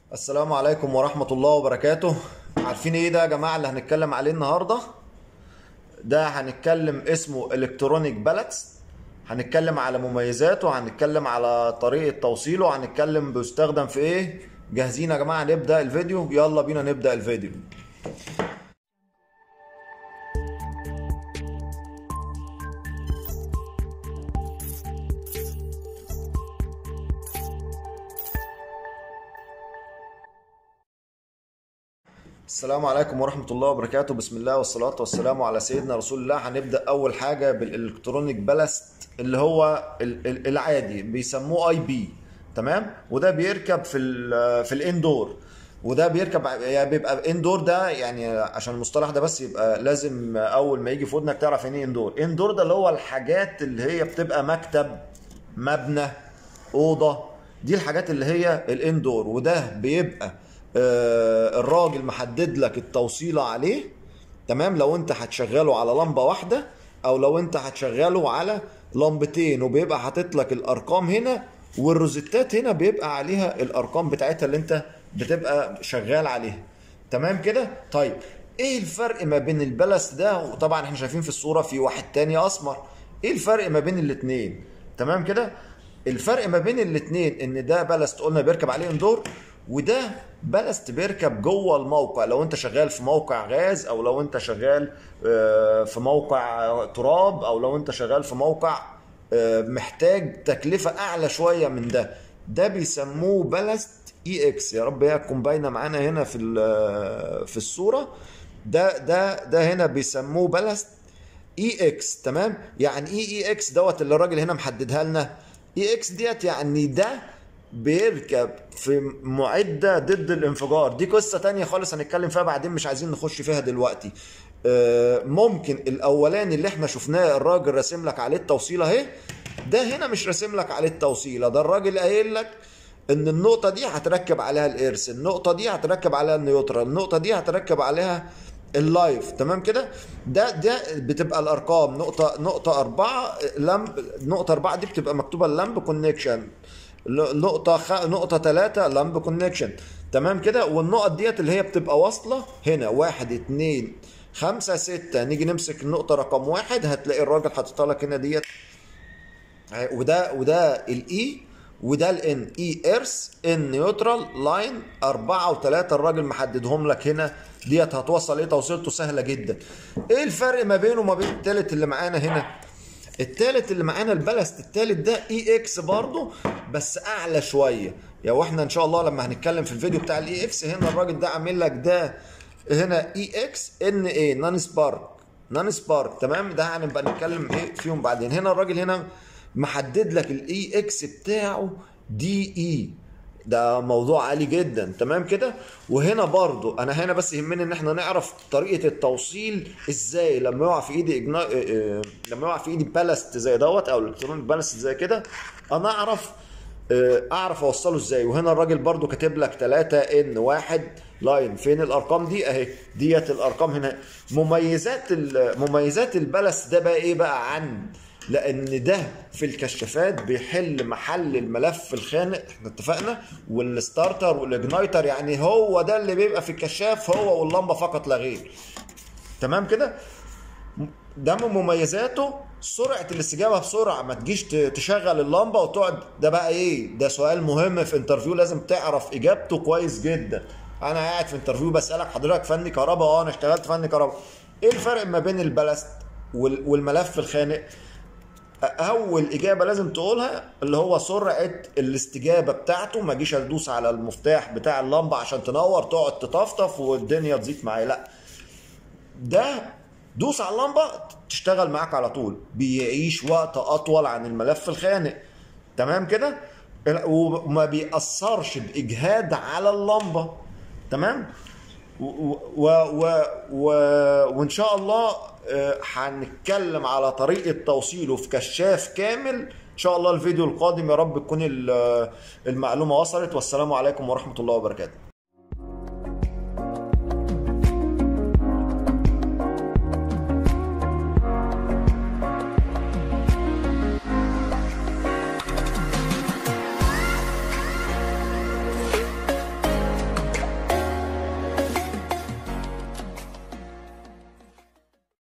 السلام عليكم ورحمة الله وبركاته عارفين ايه ده يا جماعة اللي هنتكلم عليه النهاردة ده هنتكلم اسمه الكترونيك بالانس هنتكلم على مميزاته هنتكلم على طريقة توصيله هنتكلم بيستخدم في ايه جاهزين يا جماعة نبدأ الفيديو يلا بينا نبدأ الفيديو السلام عليكم ورحمة الله وبركاته بسم الله والصلاة والسلام على سيدنا رسول الله هنبدأ أول حاجة بالإلكترونيك بالاست اللي هو ال- ال- العادي بيسموه اي بي تمام وده بيركب في ال في الاندور وده بيركب يعني بيبقى اندور ده يعني عشان المصطلح ده بس يبقى لازم اول ما يجي في ودنك تعرف يعني ايه اندور اندور ده اللي هو الحاجات اللي هي بتبقى مكتب مبنى اوضه دي الحاجات اللي هي الاندور وده بيبقى آه، الراجل محدد لك التوصيله عليه تمام لو انت هتشغله على لمبه واحده او لو انت هتشغله على لمبتين وبيبقى حاطط لك الارقام هنا والروزيتات هنا بيبقى عليها الارقام بتاعتها اللي انت بتبقى شغال عليها تمام كده طيب ايه الفرق ما بين البلس ده وطبعا احنا شايفين في الصوره في واحد تاني اسمر ايه الفرق ما بين الاتنين تمام كده الفرق ما بين الاتنين ان ده بلست قلنا بيركب عليه اندور وده بلست بيركب جوه الموقع لو انت شغال في موقع غاز او لو انت شغال آه، في موقع تراب او لو انت شغال في موقع آه، محتاج تكلفة اعلى شوية من ده ده بيسموه بلست اي اكس يا رب هي تكون باينة معانا هنا في ال- في الصورة ده ده ده هنا بيسموه بلست اي اكس تمام يعني ايه اي اكس دوت اللي الراجل هنا محددها لنا اي اكس ديت يعني ده بيركب في معدة ضد الانفجار دي قصة تانية خالص هنتكلم فيها بعدين مش عايزين نخش فيها دلوقتي آه، ممكن الاولاني اللي احنا شفناه الراجل راسم لك عليه التوصيلة اهي ده هنا مش راسم لك عليه التوصيلة ده الراجل قايل لك ان النقطة دي هتركب عليها الارث النقطة دي هتركب عليها النيوترال النقطة دي هتركب عليها اللايف تمام كده ده ده بتبقى الارقام نقطة نقطة أربعة لمب نقطة أربعة دي بتبقى مكتوبة اللمب كونكشن نقطة خ... نقطة ثلاثة لمب كونكشن تمام كده والنقط ديت اللي هي بتبقى واصلة هنا واحد اتنين خمسة ستة نيجي نمسك النقطة رقم واحد هتلاقي الراجل حاططها لك هنا ديت وده وده الاي وده الان اي ارث ان نيوترال لاين أربعة وثلاثة الراجل محددهم لك هنا ديت هتوصل ايه توصيلته سهلة جدا ايه الفرق ما بينه وما بين التالت اللي معانا هنا التالت اللي معانا البلست التالت ده اي اكس برضه بس اعلى شويه يا واحنا ان شاء الله لما هنتكلم في الفيديو بتاع الاي اكس هنا الراجل ده عامل لك ده هنا اي اكس ان اي نون سبارك نون سبارك تمام ده هنبقى نتكلم ايه فيهم بعدين هنا الراجل هنا محدد لك الاي اكس بتاعه دي اي ده موضوع عالي جدا تمام كده وهنا برضو انا هنا بس يهمني ان احنا نعرف طريقه التوصيل ازاي لما يقع في ايدي إجنا... إيه إيه لما يقع في ايدي بالست زي دوت او الكترونيك بالست زي كده انا اعرف آه، اعرف اوصله ازاي وهنا الراجل برضو كاتب لك 3 ان 1 لاين فين الارقام دي اهي ديت الارقام هنا مميزات ال- مميزات البلس ده بقى ايه بقى عن لان ده في الكشافات بيحل محل الملف الخانق احنا اتفقنا والستارتر والاجنايتر يعني هو ده اللي بيبقى في الكشاف هو واللمبه فقط لا غير تمام كده ده من مميزاته سرعة الاستجابة بسرعة ما تجيش ت- تشغل اللمبة وتقعد ده بقى ايه ده سؤال مهم في انترفيو لازم تعرف اجابته كويس جدا انا قاعد في انترفيو بسألك حضرتك فني كهرباء اه انا اشتغلت فني كهرباء ايه الفرق ما بين البلست وال- والملف الخانق اول اجابه لازم تقولها اللي هو سرعه الاستجابه بتاعته ما جيش ادوس على المفتاح بتاع اللمبه عشان تنور تقعد تطفطف والدنيا تزيد معايا لا ده دوس على اللمبه تشتغل معاك على طول بيعيش وقت اطول عن الملف الخانق تمام كده وما بيأثرش باجهاد على اللمبه تمام و و و و وان شاء الله آه، هنتكلم على طريقه توصيله في كشاف كامل ان شاء الله الفيديو القادم يا رب تكون ال- المعلومه وصلت والسلام عليكم ورحمه الله وبركاته